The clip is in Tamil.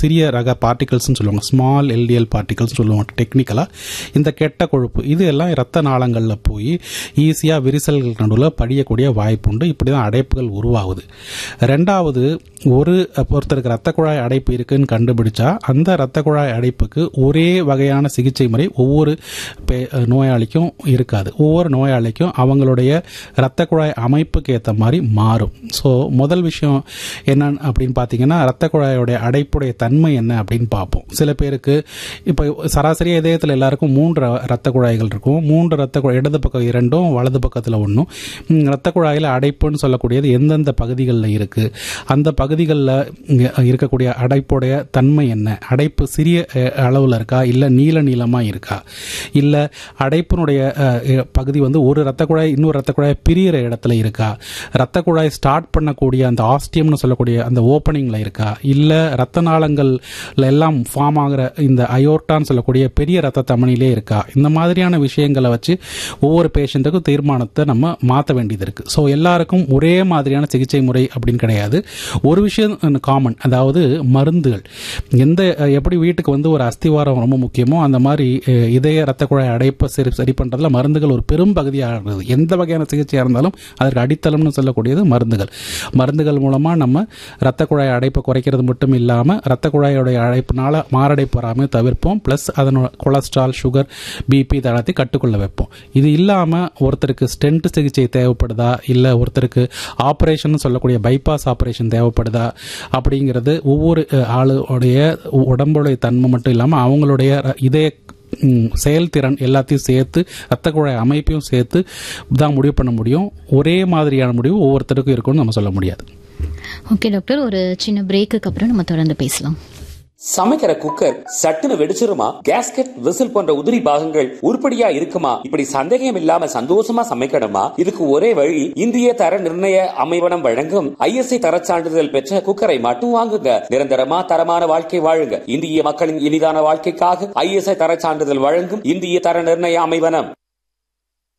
சிறிய ரக பார்ட்டிகல்ஸ்னு சொல்லுவாங்க ஸ்மால் எல்டிஎல் பார்ட்டிகல்ஸ் சொல்லுவாங்க டெக்னிக்கலாக இந்த கெட்ட கொழுப்பு இது எல்லாம் இரத்த நாளங்களில் போய் ஈஸியாக விரிசல்கள் நடுவில் படியக்கூடிய வாய்ப்பு உண்டு இப்படி தான் அடைப்புகள் உருவாகுது ரெண்டாவது ஒரு ஒருத்தருக்கு ரத்த குழாய் அடைப்பு இருக்குன்னு கண்டுபிடிச்சா அந்த ரத்த குழாய் அடைப்புக்கு ஒரே வகையான சிகிச்சை முறை ஒவ்வொரு பே- நோயாளிக்கும் இருக்காது ஒவ்வொரு நோயாளிக்கும் அவங்களுடைய ரத்த குழாய் அமைப்புக்கு ஏற்ற மாதிரி மாறும் ஸோ முதல் விஷயம் என்னன்னு அப்படின்னு பார்த்தீங்கன்னா ரத்த குழாயோடைய அடைப்புடைய தன்மை என்ன அப்படின்னு பார்ப்போம் சில பேருக்கு இப்போ சராசரி இதயத்தில் எல்லாருக்கும் மூன்று ர- ரத்த குழாய்கள் இருக்கும் மூன்று ரத்த குழாய் இடது பக்கம் இரண்டும் வலது பக்கத்தில் ஒன்றும் ம், ரத்த குழாயில் அடைப்புன்னு சொல்லக்கூடியது எந்தெந்த பகுதிகளில் இருக்கு அந்த பகுதிகளில் இருக்கக்கூடிய அடைப்புடைய தன்மை என்ன அடைப்பு சிறிய அளவில் இருக்கா இல்லை நீல நீளமாக இருக்கா இல்லை அடைப்பினுடைய அஹ், எ- பகுதி வந்து ஒரு ரத்த குழாய் இன்னொரு ரத்த குழாய் பிரியிற இடத்துல இருக்கா ரத்த குழாய் ஸ்டார்ட் பண்ணக்கூடிய அந்த ஆஸ்டியம்னு சொல்லக்கூடிய அந்த ஓப்பனிங்கில் இருக்கா இல்லை ரத்த நாளங்கள்ல எல்லாம் ஃபார்ம் ஆகிற இந்த அயோர்டான்னு சொல்லக்கூடிய பெரிய ரத்த தமனிலே இருக்கா இந்த மாதிரியான விஷயங்களை வச்சு ஒவ்வொரு பேஷண்ட்டுக்கும் தீர்மானத்தை நம்ம மாற்ற வேண்டியது இருக்கு ஸோ எல்லாருக்கும் ஒரே மாதிரியான சிகிச்சை முறை அப்படின்னு கிடையாது ஒரு விஷயம் காமன் அதாவது மருந்துகள் எந்த அஹ், எப்படி வீட்டுக்கு வந்து ஒரு அஸ்திவாரம் ரொம்ப முக்கியமோ அந்த மாதிரி அஹ், இதய ரத்த குழாய் அடைப்பை சரி சரி பண்ணுறதுல மருந்துகள் ஒரு பெரும் பகுதியாக இருக்குது எந்த வகையான சிகிச்சையாக இருந்தாலும் அதற்கு அடித்தளம்னு சொல்லக்கூடியது மருந்துகள் மருந்துகள் மூலமாக நம்ம ரத்த குழாய் அடைப்பை குறைக்கிறது மட்டும் இல்லாமல் ரத்த குழாயோடைய அழைப்புனால மாரடைப்பு வராமல் தவிர்ப்போம் ப்ளஸ் அதனோட கொலஸ்ட்ரால் சுகர் பிபி இதெல்லாத்தையும் கட்டுக்குள்ள வைப்போம் இது இல்லாமல் ஒருத்தருக்கு ஸ்டென்ட் சிகிச்சை தேவைப்படுதா இல்லை ஒருத்தருக்கு ஆப்ரேஷன் சொல்லக்கூடிய பைபாஸ் ஆப்ரேஷன் தேவைப்படுதா அப்படிங்கிறது ஒவ்வொரு அஹ், ஆளுடைய உடம்புடைய தன்மை மட்டும் இல்லாமல் அவங்களுடைய ர- இதய ம், செயல்திறன் எல்லாத்தையும் சேர்த்து ரத்த குழாய் அமைப்பையும் சேர்த்து தான் முடிவு பண்ண முடியும் ஒரே மாதிரியான முடிவு ஒவ்வொருத்தருக்கும் இருக்கும்னு நம்ம சொல்ல முடியாது ஓகே டாக்டர் ஒரு சின்ன பிரேக்குக்கு அப்புறம் நம்ம தொடர்ந்து பேசலாம் சமைக்கிற குக்கர் சட்டுன்னு வெடிச்சிருமா கேஸ்கெட் விசில் போன்ற உதிரி பாகங்கள் உருப்படியா இருக்குமா இப்படி சந்தேகம் இல்லாம சந்தோஷமா சமைக்கணுமா இதுக்கு ஒரே வழி இந்திய தர நிர்ணய அமைவனம் வழங்கும் ஐஎஸ்ஐ தரச் சான்றிதழ் பெற்ற குக்கரை மட்டும் வாங்குங்க நிரந்தரமா தரமான வாழ்க்கை வாழுங்க இந்திய மக்களின் இனிதான வாழ்க்கைக்காக ஐஎஸ்ஐ தரச் சான்றிதழ் வழங்கும் இந்திய தர நிர்ணய அமைவனம்